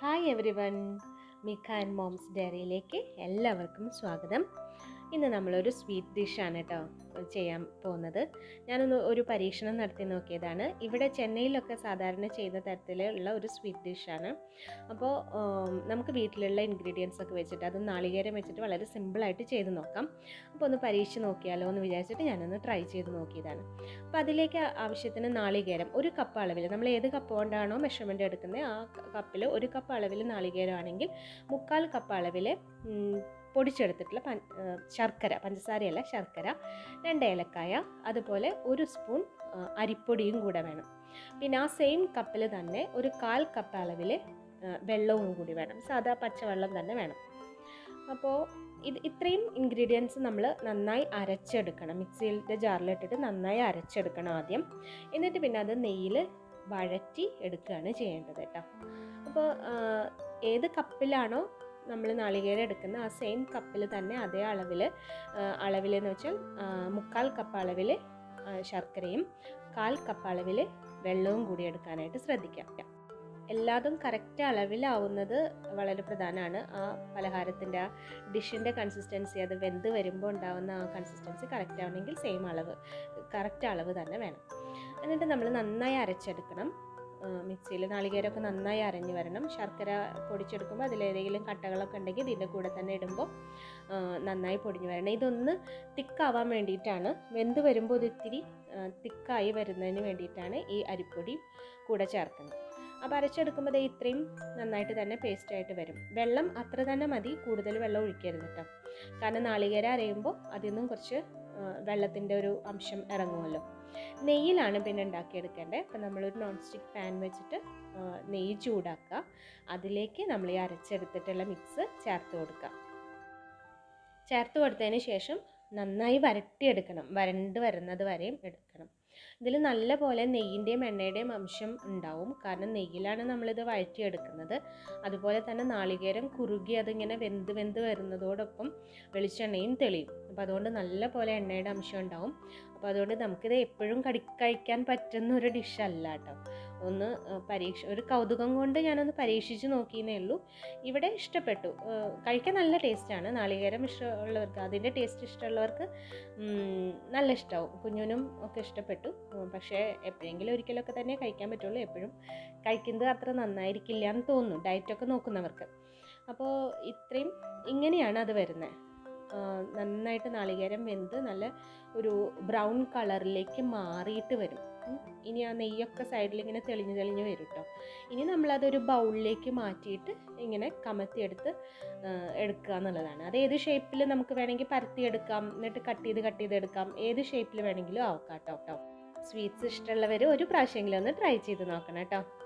hi everyone Mikha and moms ഡയറിയിലേക്ക് എല്ലാവർക്കും സ്വാഗതം ഇന്ന് നമ്മളൊരു സ്വീറ്റ് ഡിഷാണ് കേട്ടോ ചെയ്യാൻ പോകുന്നത് ഞാനൊന്ന് ഒരു പരീക്ഷണം നടത്തി നോക്കിയതാണ് ഇവിടെ ചെന്നൈയിലൊക്കെ സാധാരണ ചെയ്യുന്ന തരത്തിലുള്ള ഒരു സ്വീറ്റ് ഡിഷാണ് അപ്പോൾ നമുക്ക് വീട്ടിലുള്ള ഇൻഗ്രീഡിയൻസ് ഒക്കെ വെച്ചിട്ട് അത് നാളികേരം വെച്ചിട്ട് വളരെ സിമ്പിളായിട്ട് ചെയ്ത് നോക്കാം അപ്പോൾ ഒന്ന് പരീക്ഷിച്ച് നോക്കിയാലോ എന്ന് വിചാരിച്ചിട്ട് ഞാനൊന്ന് ട്രൈ ചെയ്ത് നോക്കിയതാണ് അപ്പോൾ അതിലേക്ക് ആവശ്യത്തിന് നാളികേരം ഒരു കപ്പ് അളവിൽ നമ്മൾ ഏത് കപ്പ് കൊണ്ടാണോ മെഷർമെൻറ്റ് എടുക്കുന്നത് ആ കപ്പിൽ ഒരു കപ്പ് അളവിൽ നാളികേരമാണെങ്കിൽ മുക്കാൽ കപ്പ് അളവിൽ പൊടിച്ചെടുത്തിട്ടുള്ള പൻ ശർക്കര പഞ്ചസാരയല്ല ശർക്കര രണ്ട് ഏലക്കായ അതുപോലെ ഒരു സ്പൂൺ അരിപ്പൊടിയും കൂടെ വേണം പിന്നെ ആ സെയിം കപ്പിൽ തന്നെ ഒരു കാൽ കപ്പ് അളവിൽ വെള്ളവും കൂടി വേണം സാധാ പച്ചവെള്ളം തന്നെ വേണം അപ്പോൾ ഇത് ഇത്രയും ഇൻഗ്രീഡിയൻസ് നമ്മൾ നന്നായി അരച്ചെടുക്കണം മിക്സിയിലെ ജാറിലിട്ടിട്ട് നന്നായി അരച്ചെടുക്കണം ആദ്യം എന്നിട്ട് പിന്നെ അത് നെയ്യിൽ വഴറ്റി എടുക്കുകയാണ് ചെയ്യേണ്ടത് കേട്ടോ അപ്പോൾ ഏത് കപ്പിലാണോ നമ്മൾ നാളികേരം എടുക്കുന്ന ആ സെയിം കപ്പിൽ തന്നെ അതേ അളവിൽ അളവിലെന്ന് വെച്ചാൽ മുക്കാൽ കപ്പ് അളവിൽ ശർക്കരയും കാൽ കപ്പ് അളവിൽ വെള്ളവും കൂടി എടുക്കാനായിട്ട് ശ്രദ്ധിക്കാം എല്ലാതും കറക്റ്റ് അളവിലാവുന്നത് വളരെ പ്രധാനമാണ് ആ പലഹാരത്തിൻ്റെ ആ ഡിഷിൻ്റെ കൺസിസ്റ്റൻസി അത് വെന്ത് വരുമ്പോൾ ഉണ്ടാവുന്ന ആ കൺസിസ്റ്റൻസി കറക്റ്റ് ആവണമെങ്കിൽ സെയിം അളവ് കറക്റ്റ് അളവ് തന്നെ വേണം എന്നിട്ട് നമ്മൾ നന്നായി അരച്ചെടുക്കണം മിക്സിയിൽ നാളികേരമൊക്കെ നന്നായി അരഞ്ഞു വരണം ശർക്കര പൊടിച്ചെടുക്കുമ്പോൾ അതിലേതെങ്കിലും കട്ടകളൊക്കെ ഉണ്ടെങ്കിൽ ഇതിൻ്റെ കൂടെ തന്നെ ഇടുമ്പോൾ നന്നായി പൊടിഞ്ഞു വരണം ഇതൊന്ന് തിക്കാവാൻ വേണ്ടിയിട്ടാണ് വെന്ത് വരുമ്പോൾ ഇത് ഇത്തിരി തിക്കായി വരുന്നതിന് വേണ്ടിയിട്ടാണ് ഈ അരിപ്പൊടി കൂടെ ചേർക്കുന്നത് അപ്പോൾ അരച്ചെടുക്കുമ്പോൾ ഇത് ഇത്രയും നന്നായിട്ട് തന്നെ പേസ്റ്റായിട്ട് വരും വെള്ളം അത്ര തന്നെ മതി കൂടുതൽ വെള്ളം ഒഴിക്കരുത് കേട്ടോ കാരണം നാളികേര അരയുമ്പോൾ അതിൽ നിന്നും കുറച്ച് വെള്ളത്തിൻ്റെ ഒരു അംശം ഇറങ്ങുമല്ലോ നെയ്യിലാണ് പിന്നെ ഉണ്ടാക്കിയെടുക്കേണ്ടത് അപ്പം നമ്മളൊരു നോൺ സ്റ്റിക്ക് പാൻ വെച്ചിട്ട് നെയ്യ് ചൂടാക്കുക അതിലേക്ക് നമ്മൾ ഈ അരച്ചെടുത്തിട്ടുള്ള മിക്സ് ചേർത്ത് കൊടുക്കുക ചേർത്ത് കൊടുത്തതിന് ശേഷം നന്നായി വരട്ടിയെടുക്കണം വരണ്ട് വരുന്നത് വരെയും എടുക്കണം ഇതിൽ നല്ല പോലെ നെയ്യിൻ്റെയും എണ്ണയുടെയും അംശം ഉണ്ടാവും കാരണം നെയ്യിലാണ് നമ്മളിത് വഴറ്റിയെടുക്കുന്നത് അതുപോലെ തന്നെ നാളികേരം കുറുകി അതിങ്ങനെ വെന്ത് വെന്ത് വരുന്നതോടൊപ്പം വെളിച്ചെണ്ണയും തെളിയും അപ്പോൾ അതുകൊണ്ട് നല്ല പോലെ എണ്ണയുടെ അംശം ഉണ്ടാവും അപ്പോൾ അതുകൊണ്ട് നമുക്കിത് എപ്പോഴും കടി കഴിക്കാൻ പറ്റുന്ന ഒരു ഡിഷല്ല കേട്ടോ ഒന്ന് പരീക്ഷ ഒരു കൗതുകം കൊണ്ട് ഞാനൊന്ന് പരീക്ഷിച്ച് നോക്കിയെന്നേ ഉള്ളൂ ഇവിടെ ഇഷ്ടപ്പെട്ടു കഴിക്കാൻ നല്ല ടേസ്റ്റാണ് നാളികേരം ഇഷ്ടമുള്ളവർക്ക് അതിൻ്റെ ടേസ്റ്റ് ഇഷ്ടമുള്ളവർക്ക് നല്ല ഇഷ്ടമാവും കുഞ്ഞിനും ഒക്കെ ഇഷ്ടപ്പെട്ടു പക്ഷേ എപ്പോഴെങ്കിലും ഒരിക്കലൊക്കെ തന്നെ കഴിക്കാൻ പറ്റുള്ളൂ എപ്പോഴും കഴിക്കുന്നത് അത്ര നന്നായിരിക്കില്ല എന്ന് തോന്നുന്നു ഡയറ്റൊക്കെ നോക്കുന്നവർക്ക് അപ്പോൾ ഇത്രയും ഇങ്ങനെയാണ് അത് വരുന്നത് നന്നായിട്ട് നാളികേരം വെന്ത് നല്ല ഒരു ബ്രൗൺ കളറിലേക്ക് മാറിയിട്ട് വരും ഇനി ആ നെയ്യൊക്കെ സൈഡിൽ ഇങ്ങനെ തെളിഞ്ഞ് തെളിഞ്ഞ് വരും കേട്ടോ ഇനി നമ്മളതൊരു ബൗളിലേക്ക് മാറ്റിയിട്ട് ഇങ്ങനെ കമത്തിയെടുത്ത് എടുക്കുക എന്നുള്ളതാണ് അത് ഏത് ഷേപ്പിൽ നമുക്ക് വേണമെങ്കിൽ പരത്തിയെടുക്കാം എന്നിട്ട് കട്ട് ചെയ്ത് കട്ട് ചെയ്തെടുക്കാം ഏത് ഷേപ്പിൽ വേണമെങ്കിലും ആക്കാം കേട്ടോ കേട്ടോ സ്വീറ്റ്സ് ഇഷ്ടമുള്ളവർ ഒരു പ്രാവശ്യമെങ്കിലും ഒന്ന് ട്രൈ ചെയ്ത് നോക്കണം കേട്ടോ